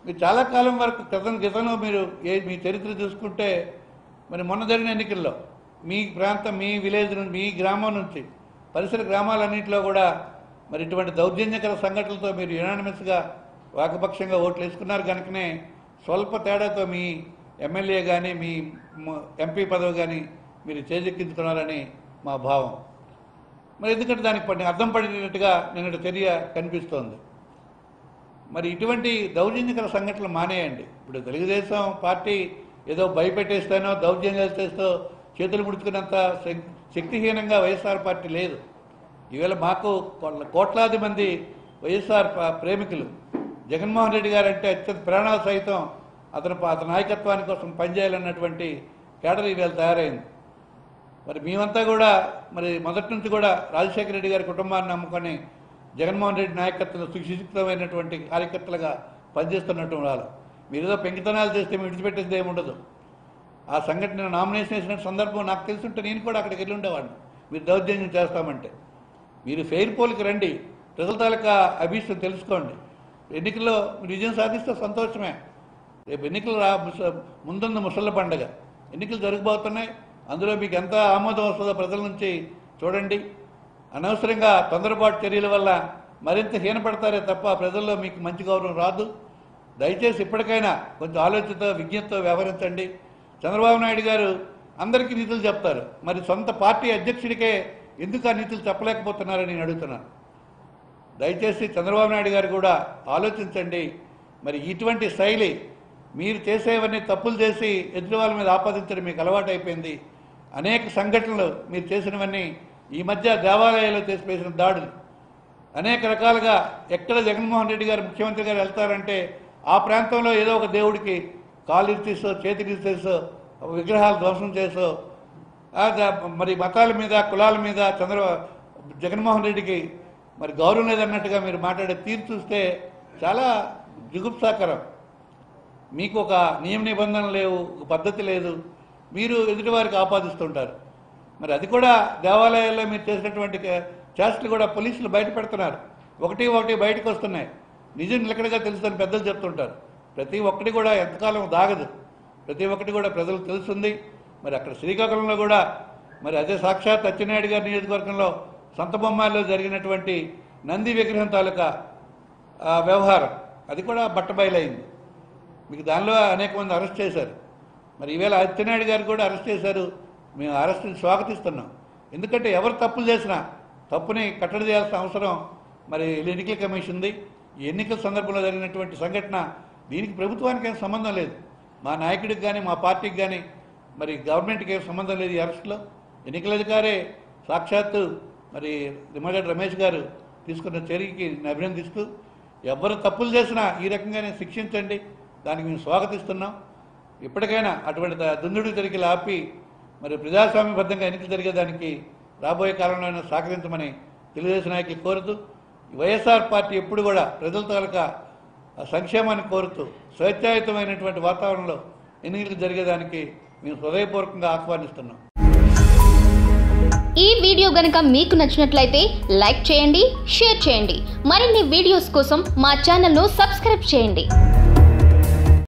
మీరు చాలా కాలం వరకు క్రితం గతంలో మీరు ఏ మీ చరిత్ర చూసుకుంటే మరి మొన్న జరిగిన ఎన్నికల్లో మీ ప్రాంతం మీ విలేజ్ నుంచి మీ గ్రామం నుంచి పరిసర గ్రామాలన్నింటిలో కూడా మరి ఇటువంటి దౌర్జన్యకర సంఘటనలతో మీరు యునానిమస్గా వాకపక్షంగా ఓట్లు వేసుకున్నారు కనుకనే స్వల్ప తేడాతో మీ ఎమ్మెల్యే కానీ మీ మ- ఎంపీ పదవి కానీ మీరు చేజెక్కించుకున్నారని మా భావం మరి ఎందుకంటే దానికి పడి అర్థం పడినట్టుగా నిన్నటి చర్య కనిపిస్తోంది మరి ఇటువంటి దౌర్జన్యకర సంఘటనలు మానేయండి ఇప్పుడు తెలుగుదేశం పార్టీ ఏదో భయపెట్టేస్తానో దౌర్జన్యాలు చేస్తూ చేతులు ముడుచుకున్నంత శక్- శక్తిహీనంగా వైఎస్ఆర్ పార్టీ లేదు ఈవేళ మాకు కోట్ల- కోట్లాది మంది వైఎస్ఆర్ ప- ప్రేమికులు జగన్మోహన్ రెడ్డి గారు అంటే అత్యంత ప్రాణాలు సైతం అతను అతని నాయకత్వాని కోసం పనిచేయాలన్నటువంటి కేడర్ ఈవేళ తయారైంది మరి మేమంతా కూడా మరి మొదటి నుంచి కూడా రాజశేఖర రెడ్డి గారి కుటుంబాన్ని నమ్ముకొని జగన్మోహన్ రెడ్డి నాయకత్వంలో సుశిక్షితమైనటువంటి కార్యకర్తలుగా పనిచేస్తున్నట్టు వాళ్ళు మీరు ఏదో పెంకితనాలు చేస్తే మేము విడిచిపెట్టేది ఏమి ఉండదు ఆ సంఘటన నామినేషన్ వేసిన సందర్భం నాకు తెలుసుంటే నేను కూడా అక్కడికి వెళ్ళి ఉండేవాడిని మీరు దౌర్జన్యం చేస్తామంటే మీరు ఫెయిర్ పోల్కి రండి ప్రజల తాలూకా అభీష్టం తెలుసుకోండి ఎన్నికల్లో మీరు విజయం సాధిస్తే సంతోషమే రేపు ఎన్నికలు రా ముస- ముందున్న ముసళ్ళ పండగ ఎన్నికలు జరగబోతున్నాయి అందులో మీకు ఎంత ఆమోదం వస్తుందో ప్రజల నుంచి చూడండి అనవసరంగా తొందరపాటు చర్యల వల్ల మరింత హీనపడతారే తప్ప ప్రజల్లో మీకు మంచి గౌరవం రాదు దయచేసి ఇప్పటికైనా కొంచెం ఆలోచనతో విజ్ఞతతో వ్యవహరించండి చంద్రబాబు నాయుడు గారు అందరికీ నీతులు చెప్తారు మరి సొంత పార్టీ అధ్యక్షుడికే ఎందుకు ఆ నీతులు చెప్పలేకపోతున్నారని నేను అడుగుతున్నాను దయచేసి చంద్రబాబు నాయుడు గారు కూడా ఆలోచించండి మరి ఇటువంటి శైలి మీరు చేసేవన్నీ తప్పులు చేసి ఎదుటి వాళ్ళ మీద ఆపాదించడం మీకు అలవాటు అయిపోయింది అనేక సంఘటనలు మీరు చేసినవన్నీ ఈ మధ్య దేవాలయాల్లో చేసి వేసిన దాడులు అనేక రకాలుగా ఎక్కడ జగన్మోహన్ రెడ్డి గారు ముఖ్యమంత్రి గారు వెళ్తారంటే ఆ ప్రాంతంలో ఏదో ఒక దేవుడికి కాలు ఇరిచేసో చేతికి ఇరిచేసో విగ్రహాలు ధ్వంసం చేసో ఆ ద- మరి మతాల మీద కులాల మీద చంద్ర జగన్మోహన్ రెడ్డికి మరి గౌరవం లేదన్నట్టుగా మీరు మాట్లాడే తీరు చూస్తే చాలా జుగుప్సాకరం మీకు ఒక నియమ నిబంధనలు లేవు ఒక పద్ధతి లేదు మీరు ఎదుటివారికి ఆపాదిస్తుంటారు మరి అది కూడా దేవాలయాల్లో మీరు చేసినటువంటి కే- చేష్టలు కూడా పోలీసులు బయట పెడుతున్నారు ఒకటి ఒకటి బయటకు వస్తున్నాయి నిజం నిలకడగా తెలుస్తుందని పెద్దలు చెప్తుంటారు ప్రతి ఒక్కటి కూడా ఎంతకాలం దాగదు ప్రతి ఒక్కటి కూడా ప్రజలకు తెలుస్తుంది మరి అక్కడ శ్రీకాకుళంలో కూడా మరి అదే సాక్షాత్ అచ్చెన్నాయుడు గారి నియోజకవర్గంలో సొంత బొమ్మాయిలో జరిగినటువంటి నంది విగ్రహం తాలూకా ఆ, వ్యవహారం అది కూడా బట్టబయలైంది మీకు దానిలో అనేక మంది అరెస్ట్ చేశారు మరి ఈవేళ అచ్చెన్నాయుడు గారు కూడా అరెస్ట్ చేశారు మేము అరెస్ట్ని స్వాగతిస్తున్నాం ఎందుకంటే ఎవరు తప్పులు చేసినా తప్పుని కట్టడి చేయాల్సిన అవసరం మరి ఎన్నికల కమిషన్ ఉంది ఈ ఎన్నికల సందర్భంలో జరిగినటువంటి సంఘటన దీనికి ప్రభుత్వానికి ఏం సంబంధం లేదు మా నాయకుడికి కానీ మా పార్టీకి కానీ మరి గవర్నమెంట్కి ఏం సంబంధం లేదు ఈ అరెస్ట్లో ఎన్నికల అధికారే సాక్షాత్తు మరి నిమ్మగడ్డ రమేష్ గారు తీసుకున్న చర్యకి నేను అభినందిస్తూ ఎవరు తప్పులు చేసినా ఈ రకంగానే శిక్షించండి దానికి మేము స్వాగతిస్తున్నాం ఇప్పటికైనా అటువంటి ద- దుందుడు చర్యలు ఆపి మరి ప్రజాస్వామ్యబద్ధంగా ఎన్నికలు జరిగేదానికి రాబోయే కాలంలో అయినా సహకరించమని తెలుగుదేశం నాయకులు కోరుతూ వైఎస్ఆర్ పార్టీ ఎప్పుడు కూడా ప్రజల తాలూకా ఆ సంక్షేమాన్ని కోరుతూ స్వేచ్ఛాయుతమైనటువంటి వాతావరణంలో ఎన్నికలు జరిగేదానికి మేము హృదయపూర్వకంగా ఆహ్వానిస్తున్నాం ఈ వీడియో గనుక మీకు నచ్చినట్లయితే లైక్ చేయండి షేర్ చేయండి మరిన్ని వీడియోస్ కోసం మా ఛానల్ను సబ్స్క్రైబ్ చేయండి